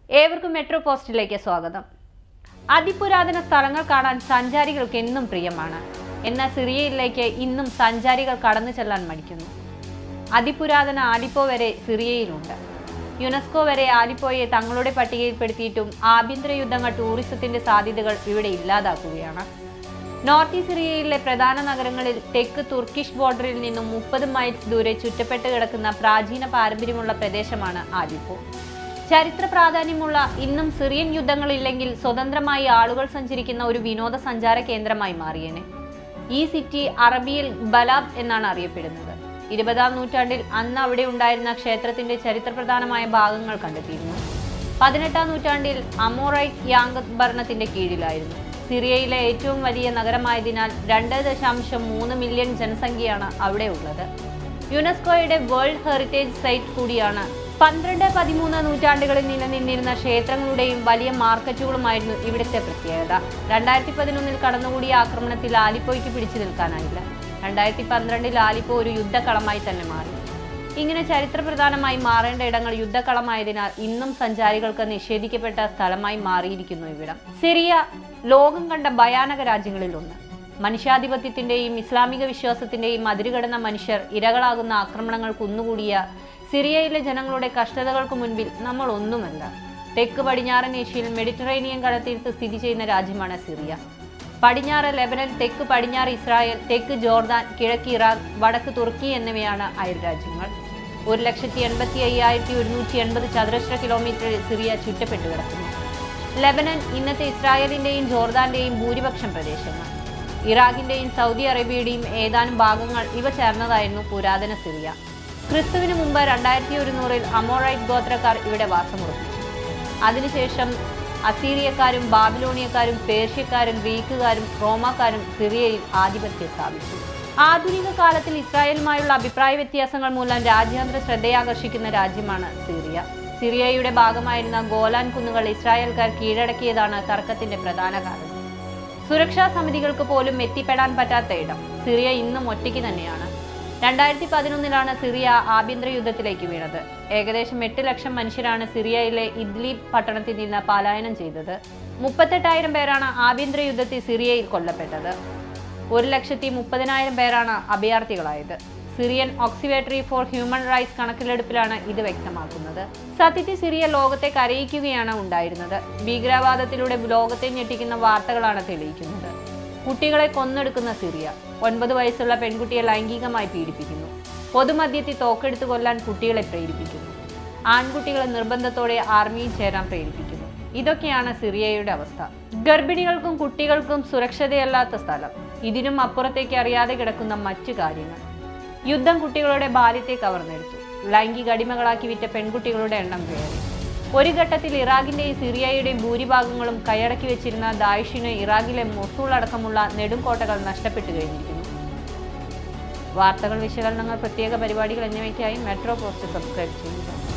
ഏവർക്കും മെട്രോ പോസ്റ്റിലേക്ക് സ്വാഗതം അതിപുരാതന സ്ഥലങ്ങൾ കാണാൻ സഞ്ചാരികൾക്ക് എന്നും പ്രിയമാണ് എന്നാൽ സിറിയയിലേക്ക് ഇന്നും സഞ്ചാരികൾ കടന്നു ചെല്ലാൻ മടിക്കുന്നു അതിപുരാതന ആലിപ്പോ വരെ സിറിയയിലുണ്ട് യുനെസ്കോ വരെ ആലിപ്പോയെ തങ്ങളുടെ പട്ടികയിൽപ്പെടുത്തിയിട്ടും ആഭ്യന്തര യുദ്ധങ്ങൾ ടൂറിസത്തിന്റെ സാധ്യതകൾ ഇവിടെ ഇല്ലാതാക്കുകയാണ് നോർത്ത് ഈസ്റ്റ് സിറിയയിലെ പ്രധാന നഗരങ്ങളിൽ തെക്ക് തുർക്കിഷ് ബോർഡറിൽ നിന്നും മുപ്പത് മൈൽസ് ദൂരെ ചുറ്റപ്പെട്ട് കിടക്കുന്ന പ്രാചീന പാരമ്പര്യമുള്ള പ്രദേശമാണ് ആലിപ്പോ ചരിത്ര പ്രാധാന്യമുള്ള ഇന്നും സിറിയൻ യുദ്ധങ്ങളില്ലെങ്കിൽ സ്വതന്ത്രമായി ആളുകൾ സഞ്ചരിക്കുന്ന ഒരു വിനോദസഞ്ചാര കേന്ദ്രമായി മാറിയേനെ ഈ സിറ്റി അറബിയിൽ ബലാബ് എന്നാണ് അറിയപ്പെടുന്നത് ഇരുപതാം നൂറ്റാണ്ടിൽ അന്ന് അവിടെ ഉണ്ടായിരുന്ന ക്ഷേത്രത്തിന്റെ ചരിത്രപ്രധാനമായ ഭാഗങ്ങൾ കണ്ടെത്തിയിരുന്നു പതിനെട്ടാം നൂറ്റാണ്ടിൽ അമോറൈറ്റ് യാങ്കത്ത് ഭരണത്തിന്റെ കീഴിലായിരുന്നു സിറിയയിലെ ഏറ്റവും വലിയ നഗരമായതിനാൽ രണ്ട് ദശാംശം മൂന്ന് മില്യൺ ജനസംഖ്യയാണ് അവിടെ ഉള്ളത് യുനെസ്കോയുടെ വേൾഡ് ഹെറിറ്റേജ് സൈറ്റ് കൂടിയാണ് പന്ത്രണ്ട് പതിമൂന്ന് നൂറ്റാണ്ടുകളിൽ നിലനിന്നിരുന്ന ക്ഷേത്രങ്ങളുടെയും വലിയ മാർക്കറ്റുകളുമായിരുന്നു ഇവിടുത്തെ പ്രത്യേകത രണ്ടായിരത്തി പതിനൊന്നിൽ കടന്നുകൂടിയ ആക്രമണത്തിൽ ആലിപ്പോയ്ക്ക് പിടിച്ചു നിൽക്കാനായില്ല രണ്ടായിരത്തി പന്ത്രണ്ടിൽ ആലിപ്പോ ഒരു യുദ്ധക്കളമായി തന്നെ മാറി ഇങ്ങനെ ചരിത്രപ്രധാനമായി മാറേണ്ട ഇടങ്ങൾ യുദ്ധക്കളമായതിനാൽ ഇന്നും സഞ്ചാരികൾക്ക് നിഷേധിക്കപ്പെട്ട സ്ഥലമായി മാറിയിരിക്കുന്നു ഇവിടം സിറിയ ലോകം കണ്ട ഭയാനക രാജ്യങ്ങളിലൊന്ന് മനുഷ്യാധിപത്യത്തിന്റെയും ഇസ്ലാമിക വിശ്വാസത്തിന്റെയും അതിരുകടന്ന മനുഷ്യർ ഇരകളാകുന്ന ആക്രമണങ്ങൾ കുന്നുകൂടിയ സിറിയയിലെ ജനങ്ങളുടെ കഷ്ടതകൾക്ക് മുൻപിൽ നമ്മൾ ഒന്നുമല്ല തെക്ക് പടിഞ്ഞാറൻ ഏഷ്യയിൽ മെഡിറ്ററേനിയൻ കടത്തീരത്ത് സ്ഥിതി ചെയ്യുന്ന രാജ്യമാണ് സിറിയ പടിഞ്ഞാറ് ലെബനൻ തെക്ക് പടിഞ്ഞാറ് ഇസ്രായേൽ തെക്ക് ജോർദാൻ കിഴക്ക് ഇറാഖ് വടക്ക് തുർക്കി എന്നിവയാണ് അയൽ രാജ്യങ്ങൾ ഒരു ലക്ഷത്തി എൺപത്തി അയ്യായിരത്തി ഒരുന്നൂറ്റി എൺപത് ചതുരശ്ര കിലോമീറ്ററിൽ സിറിയ ചുറ്റപ്പെട്ട് കിടക്കുന്നു ലെബനൻ ഇന്നത്തെ ഇസ്രായേലിന്റെയും ജോർദാന്റെയും ഭൂരിപക്ഷം പ്രദേശങ്ങൾ ഇറാഖിന്റെയും സൗദി അറേബ്യയുടെയും ഏതാനും ഭാഗങ്ങൾ ഇവ ചേർന്നതായിരുന്നു പുരാതന സിറിയ ക്രിസ്തുവിന് മുമ്പ് രണ്ടായിരത്തി ഒരുന്നൂറിൽ അമോറൈറ്റ് ഗോത്രക്കാർ ഇവിടെ വാസമുറപ്പിച്ചു അതിനുശേഷം അസീറിയക്കാരും ബാബിലോണിയക്കാരും പേർഷ്യക്കാരും ഗ്രീക്കുകാരും റോമാക്കാരും സിറിയയിൽ ആധിപത്യം സ്ഥാപിച്ചു ആധുനിക കാലത്തിൽ ഇസ്രായേലുമായുള്ള അഭിപ്രായ വ്യത്യാസങ്ങൾ മൂലം രാജ്യാന്തര ശ്രദ്ധയാകർഷിക്കുന്ന രാജ്യമാണ് സിറിയ സിറിയയുടെ ഭാഗമായിരുന്ന ഗോലാൻ കുന്നുകൾ ഇസ്രായേൽക്കാർ കീഴടക്കിയതാണ് തർക്കത്തിന്റെ പ്രധാന കാരണം സുരക്ഷാ സമിതികൾക്ക് പോലും എത്തിപ്പെടാൻ പറ്റാത്ത ഇടം സിറിയ ഇന്നും ഒറ്റയ്ക്ക് തന്നെയാണ് രണ്ടായിരത്തി പതിനൊന്നിലാണ് സിറിയ ആഭ്യന്തര യുദ്ധത്തിലേക്ക് വീണത് ഏകദേശം എട്ട് ലക്ഷം മനുഷ്യരാണ് സിറിയയിലെ ഇദ്ലീബ് പട്ടണത്തിൽ നിന്ന് പലായനം ചെയ്തത് മുപ്പത്തെട്ടായിരം പേരാണ് ആഭ്യന്തര യുദ്ധത്തിൽ സിറിയയിൽ കൊല്ലപ്പെട്ടത് ഒരു ലക്ഷത്തി മുപ്പതിനായിരം പേരാണ് അഭയാർത്ഥികളായത് Syrian observatory for human rights കണക്കിലെടുപ്പിലാണ് ഇത് വ്യക്തമാക്കുന്നത് സത്യത്തിൽ സിറിയ ലോകത്തെ കരയിക്കുകയാണ് ഉണ്ടായിരുന്നത് ഭീകരവാദത്തിലൂടെ ലോകത്തെ ഞെട്ടിക്കുന്ന വാർത്തകളാണ് തെളിയിക്കുന്നത് കുട്ടികളെ കൊന്നെടുക്കുന്ന സിറിയ ഒൻപത് വയസ്സുള്ള പെൺകുട്ടിയെ ലൈംഗികമായി പീഡിപ്പിക്കുന്നു പൊതുമധ്യത്തിൽ തോക്കെടുത്ത് കൊല്ലാൻ കുട്ടികളെ പ്രേരിപ്പിക്കുന്നു ആൺകുട്ടികളെ നിർബന്ധത്തോടെ ആർമിയിൽ ചേരാൻ പ്രേരിപ്പിക്കുന്നു ഇതൊക്കെയാണ് സിറിയയുടെ അവസ്ഥ ഗർഭിണികൾക്കും കുട്ടികൾക്കും സുരക്ഷിതയല്ലാത്ത സ്ഥലം ഇതിനും അപ്പുറത്തേക്ക് അറിയാതെ കിടക്കുന്ന മറ്റു കാര്യങ്ങൾ യുദ്ധം കുട്ടികളുടെ ബാല്യത്തെ കവർന്നെടുത്തു ലൈംഗിക അടിമകളാക്കി വിറ്റ പെൺകുട്ടികളുടെ എണ്ണം കയറി ഒരു ഘട്ടത്തിൽ ഇറാഖിന്റെയും സിറിയയുടെയും ഭൂരിഭാഗങ്ങളും കൈയടക്കി വെച്ചിരുന്ന ദായിഷിന് ഇറാഖിലെ മൊസൂൾ അടക്കമുള്ള നെടുംകോട്ടകൾ നഷ്ടപ്പെട്ടു കഴിഞ്ഞിരിക്കുന്നു വാർത്തകൾ വിശകലനങ്ങൾ പ്രത്യേക പരിപാടികൾ എന്നിവയ്ക്കായി മെട്രോ പോസ്റ്റ് സബ്സ്ക്രൈബ് ചെയ്യുക